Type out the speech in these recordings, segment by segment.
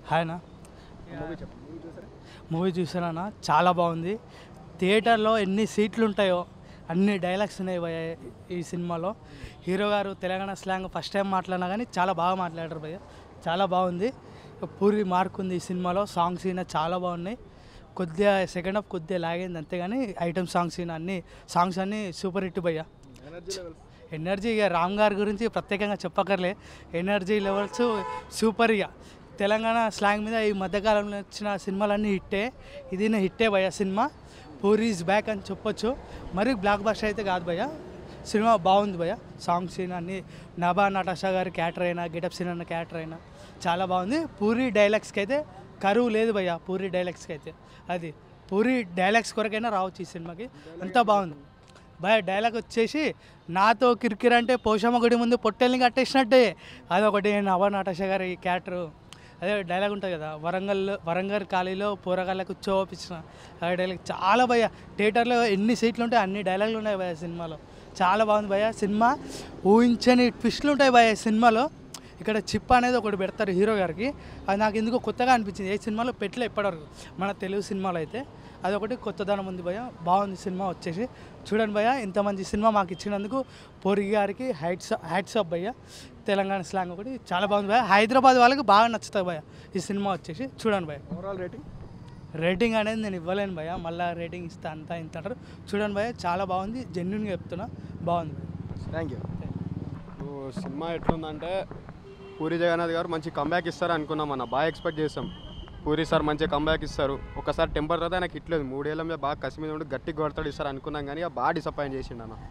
హాయ్నా movie చెప్పు movie చూసారా movie చూసానా చాలా బాగుంది థియేటర్లో ఎన్ని సీట్లు ఉంటాయో అన్ని డైలాగ్స్ ఉన్నాయి భయ్య ఈ సినిమాలో హీరో గారు తెలంగాణ స్లాంగ్ ఫస్ట్ టైం మాట్లాడినా కానీ చాలా బాగా మాట్లాడారు భయ్య చాలా బాగుంది పూరి మార్క్ ఉంది ఈ సినిమాలో సాంగ్స్ అయినా చాలా బాగున్నాయి కొద్దిగా సెకండ్ హాఫ్ కొద్దిగా లాగింది అంతేగాని ఐటమ్ సాంగ్స్ అయినా అన్ని సాంగ్స్ అన్నీ సూపర్ హిట్ భయ్య ఎనర్జీ లెవెల్స్ ఎనర్జీ ఇక రామ్ గారి గురించి ప్రత్యేకంగా చెప్పక్కర్లే ఎనర్జీ లెవెల్స్ సూపర్ ఇక తెలంగాణ స్లాంగ్ మీద ఈ మధ్యకాలంలో వచ్చిన సినిమాలన్నీ హిట్టే ఇది నా హిట్టే భయ సినిమా పూరి ఈజ్ బ్యాక్ అని చెప్పొచ్చు మరి బ్లాక్ బస్టర్ అయితే కాదు భయ్య సినిమా బాగుంది భయ్య సాంగ్స్ అయినా అన్ని నభా నటాషా గారి క్యాటర్ అయినా గెటప్ సీన్ అన్న క్యాటర్ అయినా చాలా బాగుంది పూరి డైలాగ్స్కి అయితే కరువు లేదు భయ్య పూరి డైలాగ్స్కి అయితే అది పూరి డైలాగ్స్ కొరకైనా రావచ్చు ఈ సినిమాకి అంతా బాగుంది భయ డైలాగ్ వచ్చేసి నాతో కిరికిరి అంటే పోషమ్మ గుడి ముందు పొట్టెల్ని కట్టేసినట్టే అదొకటి నవ నటాష గారి క్యారెక్టర్ అదే డైలాగ్ ఉంటుంది కదా వరంగల్ వరంగల్ ఖాళీలో పోరగాళ్ళకు కూర్చోపించిన ఆ డైలాగ్ చాలా భయ థియేటర్లో ఎన్ని సీట్లు ఉంటాయి అన్ని డైలాగులు ఉన్నాయి భయ సినిమాలో చాలా బాగుంది భయ సినిమా ఊహించని ట్విస్ట్లు ఉంటాయి భయ సినిమాలో ఇక్కడ చిప్ అనేది ఒకటి పెడతారు హీరో గారికి అది నాకు ఎందుకో కొత్తగా అనిపించింది ఏ సినిమాలో పెట్టలే ఇప్పటివరకు మన తెలుగు సినిమాలో అయితే అదొకటి కొత్తదనం ఉంది భయ బాగుంది సినిమా వచ్చేసి చూడండి భయ ఇంత మంచి సినిమా మాకు ఇచ్చినందుకు పొరి గారికి హైట్స్ హ్యాట్స్ అప్ భయ్య తెలంగాణ స్లాంగ్ ఒకటి చాలా బాగుంది భయ హైదరాబాద్ వాళ్ళకి బాగా నచ్చుతుంది భయ ఈ సినిమా వచ్చేసి చూడండి భయ ఓవరాల్ రేటింగ్ రేటింగ్ అనేది నేను ఇవ్వలేను భయ మళ్ళీ రేటింగ్ ఇస్తా అంతా ఇంత అంటారు చూడండి భయ చాలా బాగుంది జెన్యున్గా చెప్తున్నా బాగుంది భయ్య. థ్యాంక్ యూ నువ్వు సినిమా ఎట్లుందంటే పూరి జగన్నాథ్ గారు మంచి కంబ్యాక్ ఇస్తారు అనుకున్నాం అన్న బాగా ఎక్స్పెక్ట్ చేసాం పూరి సార్ మంచిగా కంబ్యాక్ ఇస్తారు ఒకసారి టెంపర్ తర్వాత నాకు ఇట్లేదు మూడేళ్ళ మీద బాగా కసి మీద ఉండి గట్టి కొడతాడు ఇస్తారు అనుకున్నాం కానీ ఇక బాగా డిసప్పాయింట్ చేసిండు అన్న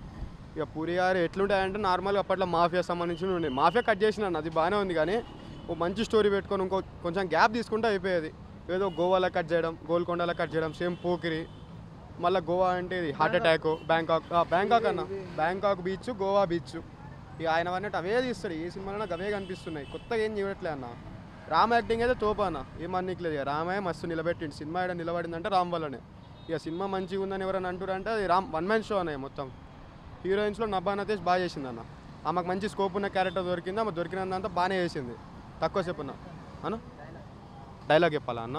ఇక పూరి గారు ఎట్లుంటాయంటే నార్మల్గా అప్పట్లో మాఫియా సంబంధించి ఉండే మాఫియా కట్ చేసిన అన్న అది బాగానే ఉంది కానీ ఓ మంచి స్టోరీ పెట్టుకొని ఇంకో కొంచెం గ్యాప్ తీసుకుంటే అయిపోయేది ఏదో గోవాలో కట్ చేయడం గోల్కొండలో కట్ చేయడం సేమ్ పోకిరి మళ్ళీ గోవా అంటే ఇది హార్ట్ అటాక్ బ్యాంకాక్ ఆ, బ్యాంకాక్ అన్న బ్యాంకాక్ బీచ్ గోవా బీచ్ ఇక ఆయన అన్నట్టు అవే తీస్తాడు ఏ సినిమాలో అవే కనిపిస్తున్నాయి కొత్తగా ఏం చూడట్లే అన్న రామ్ యాక్టింగ్ అయితే తోప అన్న ఏమన్నీట్లేదు ఇక రామయ్య మస్తు నిలబెట్టిండు సినిమా ఇక్కడ నిలబడిందంటే రామ్ వల్లనే ఇక సినిమా మంచిగా ఉందని ఎవరైనా అంటారంటే అది రామ్ వన్ మ్యాన్ షో అనే మొత్తం హీరోయిన్స్లో నబ్బా నతేష్ బాగా చేసింది అన్న ఆమెకు మంచి స్కోప్ ఉన్న క్యారెక్టర్ దొరికింది ఆమె దొరికినంత బాగానే చేసింది తక్కువ సేపు అన్న అన్న డైలాగ్ చెప్పాలా అన్న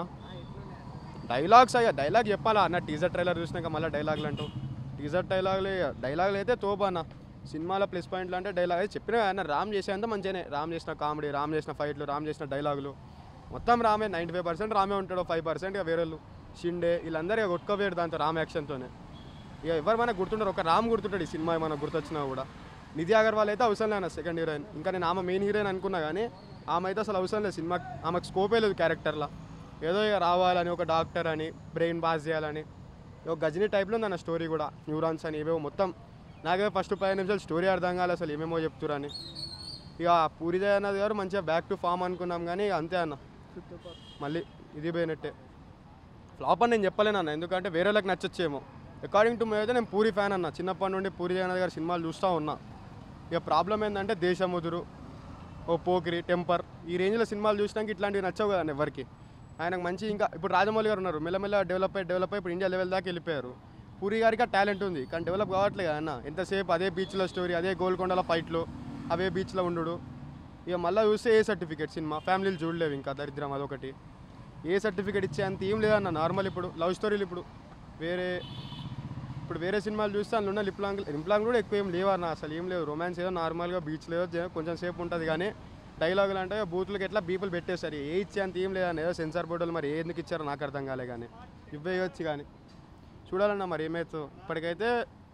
డైలాగ్స్ అయ్యా డైలాగ్ చెప్పాలా అన్న టీజర్ ట్రైలర్ చూసినాక మళ్ళీ డైలాగులు అంటూ టీజర్ డైలాగులు డైలాగులు అయితే తోపు అన్న సినిమాలో ప్లస్ పాయింట్లు అంటే డైలాగ్ అయితే చెప్పినా అన్న రామ్ చేసేంత మంచిగానే రామ్ చేసిన కామెడీ రామ్ చేసిన ఫైట్లు రామ్ చేసిన డైలాగులు మొత్తం రామే నైంటీ ఫైవ్ పర్సెంట్ రామే ఉంటాడు ఫైవ్ పర్సెంట్ ఇక వేరేళ్ళు షిండే వీళ్ళందరూ ఇక కొట్టుకోపోయాడు దాంతో రామ్ యాక్షన్తోనే ఇక ఎవరు మనకు గుర్తుంటారు ఒక రామ్ గుర్తుంటాడు ఈ సినిమా మనకు గుర్తొచ్చినా కూడా నిధి అగర్వాల్ అయితే అవసరం లేదు సెకండ్ హీరోయిన్ ఇంకా నేను ఆమె మెయిన్ హీరోయిన్ అనుకున్నా కానీ ఆమె అయితే అసలు అవసరం లేదు సినిమా ఆమెకు స్కోపే లేదు క్యారెక్టర్లో ఏదో ఇక రావాలని ఒక డాక్టర్ అని బ్రెయిన్ పాస్ చేయాలని ఒక గజనీ టైప్లో ఉంది అన్న స్టోరీ కూడా న్యూరాన్స్ అని ఏవేవో మొత్తం నాకే ఫస్ట్ పది నిమిషాలు స్టోరీ అర్థం కాలేదు అసలు ఏమేమో చెప్తురని ఇక పూరి జగన్నాథ్ గారు మంచిగా బ్యాక్ టు ఫామ్ అనుకున్నాం కానీ ఇక అంతే అన్న మళ్ళీ ఇది పోయినట్టే ఫ్లాప్ అని నేను చెప్పలేను అన్న ఎందుకంటే వేరే వాళ్ళకి నచ్చొచ్చేమో అకార్డింగ్ టు మీ అయితే నేను పూరి ఫ్యాన్ అన్న చిన్నప్పటి నుండి పూరి జగన్నాథ్ గారి సినిమాలు చూస్తూ ఉన్నా ఇక ప్రాబ్లం ఏంటంటే దేశముదురు ఓ పోకిరి టెంపర్ ఈ రేంజ్లో సినిమాలు చూసినాక ఇట్లాంటివి నచ్చవు కదండి ఎవరికి ఆయనకు మంచి ఇంకా ఇప్పుడు రాజమౌళి గారు ఉన్నారు మెల్లమెల్ల డెవలప్ అయ్యి డెవలప్ అయ్యి ఇప్పుడు ఇండియా లెవెల్ దాకా వెళ్ళిపోయారు పూరి గారికి ఆ టాలెంట్ ఉంది కానీ డెవలప్ కావట్లేదు అన్న ఎంతసేపు అదే బీచ్లో స్టోరీ అదే గోల్కొండల ఫైట్లు అవే బీచ్లో ఉండు ఇక మళ్ళీ చూస్తే ఏ సర్టిఫికేట్ సినిమా ఫ్యామిలీలు చూడలేవు ఇంకా దరిద్రం అదొకటి ఏ సర్టిఫికేట్ ఇచ్చే అంత ఏం లేదన్న నార్మల్ ఇప్పుడు లవ్ స్టోరీలు ఇప్పుడు వేరే ఇప్పుడు వేరే సినిమాలు చూస్తే అందులో ఉన్న లిప్ లాంగ్ లిప్ లాంగ్ కూడా ఎక్కువ ఏం లేవన్న అసలు ఏం లేవు రొమాన్స్ ఏదో నార్మల్గా బీచ్ లేదో జ- కొంచెం సేపు ఉంటుంది కానీ డైలాగులు అంటే బూతులకి ఎట్లా బీపులు పెట్టేస్తారు ఏ ఇచ్చే అంత ఏం లేదన్న ఏదో సెన్సార్ బోర్డులు మరి ఎందుకు ఇచ్చారో నాకు అర్థం కాలే కానీ ఇవ్వే ఇవ్వచ్చు కానీ చూడాలన్న మరి ఏమైతే ఇప్పటికైతే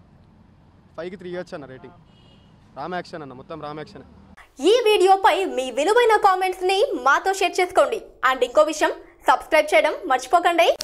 ఫైవ్కి త్రీ ఇవ్వచ్చు అన్న రేటింగ్ రామ్ యాక్షన్ అన్న మొత్తం రామ్ యాక్షన్ ఈ వీడియోపై మీ విలువైన కామెంట్స్ ని మాతో షేర్ చేసుకోండి అండ్ ఇంకో విషయం సబ్స్క్రైబ్ చేయడం మర్చిపోకండి